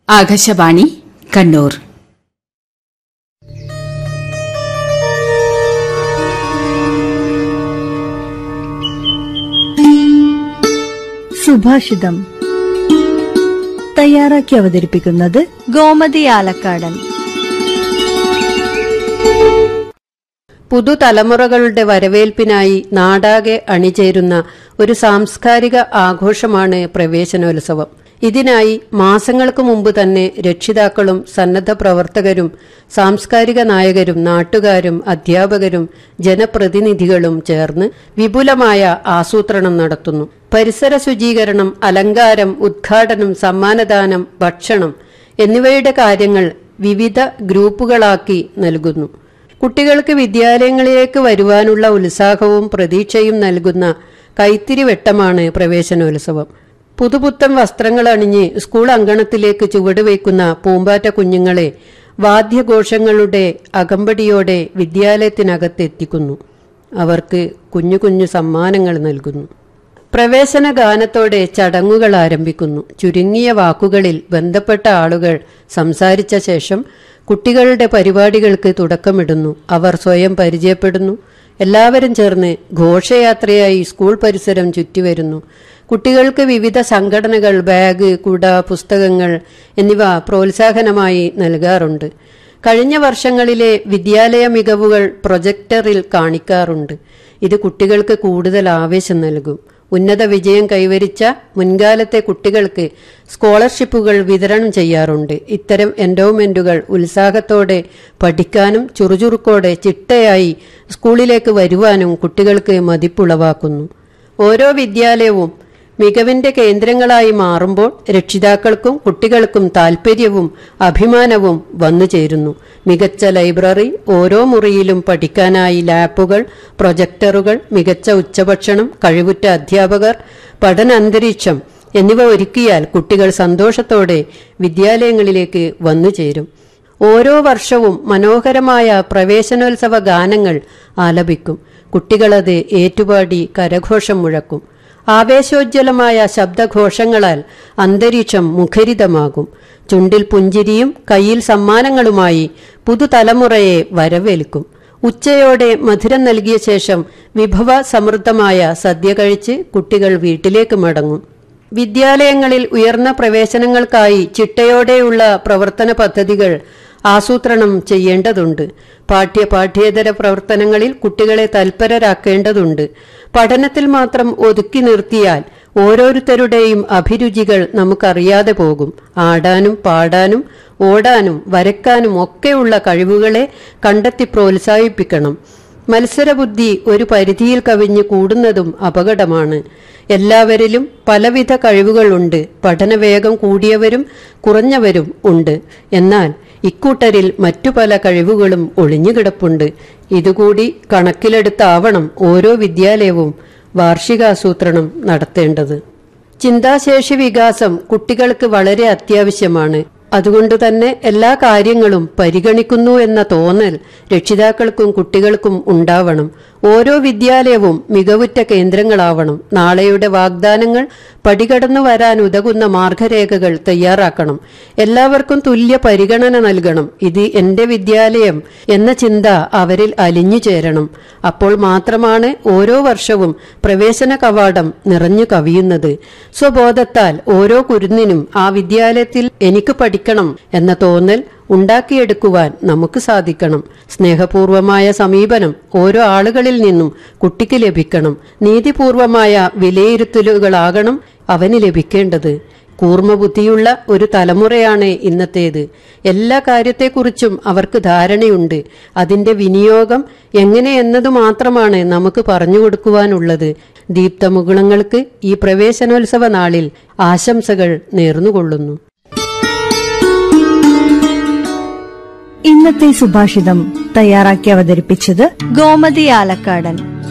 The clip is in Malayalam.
ആകാശവാണി കണ്ണൂർ സുഭാഷിതം തയ്യാറാക്കി അവതരിപ്പിക്കുന്നത് ഗോമതി ആലക്കാടൻ പുതുതലമുറകളുടെ വരവേൽപ്പിനായി നാടാകെ അണിചേരുന്ന ഒരു സാംസ്കാരിക ആഘോഷമാണ് പ്രവേശനോത്സവം ഇതിനായി മാസങ്ങൾക്ക് മുമ്പ് തന്നെ രക്ഷിതാക്കളും സന്നദ്ധ പ്രവർത്തകരും സാംസ്കാരിക നായകരും നാട്ടുകാരും അധ്യാപകരും ജനപ്രതിനിധികളും ചേർന്ന് വിപുലമായ ആസൂത്രണം നടത്തുന്നു പരിസര ശുചീകരണം അലങ്കാരം ഉദ്ഘാടനം സമ്മാനദാനം ഭക്ഷണം എന്നിവയുടെ കാര്യങ്ങൾ വിവിധ ഗ്രൂപ്പുകളാക്കി നൽകുന്നു കുട്ടികൾക്ക് വിദ്യാലയങ്ങളിലേക്ക് വരുവാനുള്ള ഉത്സാഹവും പ്രതീക്ഷയും നൽകുന്ന കൈത്തിരി വെട്ടമാണ് പ്രവേശനോത്സവം പുതുപുത്തൻ വസ്ത്രങ്ങൾ അണിഞ്ഞ് സ്കൂൾ അങ്കണത്തിലേക്ക് ചുവടുവയ്ക്കുന്ന പൂമ്പാറ്റ കുഞ്ഞുങ്ങളെ വാദ്യഘോഷങ്ങളുടെ അകമ്പടിയോടെ വിദ്യാലയത്തിനകത്തെത്തിക്കുന്നു അവർക്ക് കുഞ്ഞു കുഞ്ഞു സമ്മാനങ്ങൾ നൽകുന്നു പ്രവേശന ഗാനത്തോടെ ചടങ്ങുകൾ ആരംഭിക്കുന്നു ചുരുങ്ങിയ വാക്കുകളിൽ ബന്ധപ്പെട്ട ആളുകൾ സംസാരിച്ച ശേഷം കുട്ടികളുടെ പരിപാടികൾക്ക് തുടക്കമിടുന്നു അവർ സ്വയം പരിചയപ്പെടുന്നു എല്ലാവരും ചേർന്ന് ഘോഷയാത്രയായി സ്കൂൾ പരിസരം ചുറ്റിവരുന്നു കുട്ടികൾക്ക് വിവിധ സംഘടനകൾ ബാഗ് കുട പുസ്തകങ്ങൾ എന്നിവ പ്രോത്സാഹനമായി നൽകാറുണ്ട് കഴിഞ്ഞ വർഷങ്ങളിലെ വിദ്യാലയ മികവുകൾ പ്രൊജക്ടറിൽ കാണിക്കാറുണ്ട് ഇത് കുട്ടികൾക്ക് കൂടുതൽ ആവേശം നൽകും ഉന്നത വിജയം കൈവരിച്ച മുൻകാലത്തെ കുട്ടികൾക്ക് സ്കോളർഷിപ്പുകൾ വിതരണം ചെയ്യാറുണ്ട് ഇത്തരം എൻഡോമെന്റുകൾ ഉത്സാഹത്തോടെ പഠിക്കാനും ചുറുചുറുക്കോടെ ചിട്ടയായി സ്കൂളിലേക്ക് വരുവാനും കുട്ടികൾക്ക് മതിപ്പുളവാക്കുന്നു ഓരോ വിദ്യാലയവും മികവിന്റെ കേന്ദ്രങ്ങളായി മാറുമ്പോൾ രക്ഷിതാക്കൾക്കും കുട്ടികൾക്കും താൽപ്പര്യവും അഭിമാനവും വന്നു ചേരുന്നു മികച്ച ലൈബ്രറി ഓരോ മുറിയിലും പഠിക്കാനായി ലാപ്പുകൾ പ്രൊജക്ടറുകൾ മികച്ച ഉച്ചഭക്ഷണം കഴിവുറ്റ അധ്യാപകർ പഠന അന്തരീക്ഷം എന്നിവ ഒരുക്കിയാൽ കുട്ടികൾ സന്തോഷത്തോടെ വിദ്യാലയങ്ങളിലേക്ക് വന്നു ചേരും ഓരോ വർഷവും മനോഹരമായ പ്രവേശനോത്സവ ഗാനങ്ങൾ ആലപിക്കും കുട്ടികളത് ഏറ്റുപാടി കരഘോഷം മുഴക്കും ആവേശോജ്വലമായ ശബ്ദഘോഷങ്ങളാൽ അന്തരീക്ഷം മുഖരിതമാകും ചുണ്ടിൽ പുഞ്ചിരിയും കയ്യിൽ സമ്മാനങ്ങളുമായി പുതുതലമുറയെ വരവേൽക്കും ഉച്ചയോടെ മധുരം നൽകിയ ശേഷം വിഭവ സമൃദ്ധമായ സദ്യ കഴിച്ച് കുട്ടികൾ വീട്ടിലേക്ക് മടങ്ങും വിദ്യാലയങ്ങളിൽ ഉയർന്ന പ്രവേശനങ്ങൾക്കായി ചിട്ടയോടെയുള്ള പ്രവർത്തന പദ്ധതികൾ ആസൂത്രണം ചെയ്യേണ്ടതുണ്ട് പാഠ്യ പാഠ്യേതര പ്രവർത്തനങ്ങളിൽ കുട്ടികളെ തൽപരരാക്കേണ്ടതുണ്ട് പഠനത്തിൽ മാത്രം ഒതുക്കി നിർത്തിയാൽ ഓരോരുത്തരുടെയും അഭിരുചികൾ നമുക്കറിയാതെ പോകും ആടാനും പാടാനും ഓടാനും വരയ്ക്കാനും ഒക്കെയുള്ള കഴിവുകളെ കണ്ടെത്തി പ്രോത്സാഹിപ്പിക്കണം മത്സരബുദ്ധി ഒരു പരിധിയിൽ കവിഞ്ഞു കൂടുന്നതും അപകടമാണ് എല്ലാവരിലും പലവിധ കഴിവുകളുണ്ട് പഠനവേഗം കൂടിയവരും കുറഞ്ഞവരും ഉണ്ട് എന്നാൽ ഇക്കൂട്ടരിൽ മറ്റു പല കഴിവുകളും ഒളിഞ്ഞുകിടപ്പുണ്ട് ഇതുകൂടി കണക്കിലെടുത്താവണം ഓരോ വിദ്യാലയവും വാർഷികാസൂത്രണം നടത്തേണ്ടത് ചിന്താശേഷി വികാസം കുട്ടികൾക്ക് വളരെ അത്യാവശ്യമാണ് അതുകൊണ്ട് തന്നെ എല്ലാ കാര്യങ്ങളും പരിഗണിക്കുന്നു എന്ന തോന്നൽ രക്ഷിതാക്കൾക്കും കുട്ടികൾക്കും ഉണ്ടാവണം ഓരോ വിദ്യാലയവും മികവുറ്റ കേന്ദ്രങ്ങളാവണം നാളെയുടെ വാഗ്ദാനങ്ങൾ പടികടന്നു വരാൻ ഉതകുന്ന മാർഗരേഖകൾ തയ്യാറാക്കണം എല്ലാവർക്കും തുല്യ പരിഗണന നൽകണം ഇത് എന്റെ വിദ്യാലയം എന്ന ചിന്ത അവരിൽ അലിഞ്ഞു ചേരണം അപ്പോൾ മാത്രമാണ് ഓരോ വർഷവും പ്രവേശന കവാടം നിറഞ്ഞു കവിയുന്നത് സ്വബോധത്താൽ ഓരോ കുരുന്നിനും ആ വിദ്യാലയത്തിൽ എനിക്ക് പഠിക്കണം എന്ന തോന്നൽ ഉണ്ടാക്കിയെടുക്കുവാൻ നമുക്ക് സാധിക്കണം സ്നേഹപൂർവമായ സമീപനം ഓരോ ആളുകളിൽ നിന്നും കുട്ടിക്ക് ലഭിക്കണം നീതിപൂർവമായ വിലയിരുത്തലുകളാകണം അവന് ലഭിക്കേണ്ടത് കൂർമ്മബുദ്ധിയുള്ള ഒരു തലമുറയാണ് ഇന്നത്തേത് എല്ലാ കാര്യത്തെക്കുറിച്ചും അവർക്ക് ധാരണയുണ്ട് അതിന്റെ വിനിയോഗം എങ്ങനെയെന്നത് മാത്രമാണ് നമുക്ക് പറഞ്ഞു കൊടുക്കുവാനുള്ളത് ദീപ്തമുകുളങ്ങൾക്ക് ഈ പ്രവേശനോത്സവ നാളിൽ ആശംസകൾ നേർന്നുകൊള്ളുന്നു ഇന്നത്തെ സുഭാഷിതം തയ്യാറാക്കി അവതരിപ്പിച്ചത് ഗോമതി ആലക്കാടൻ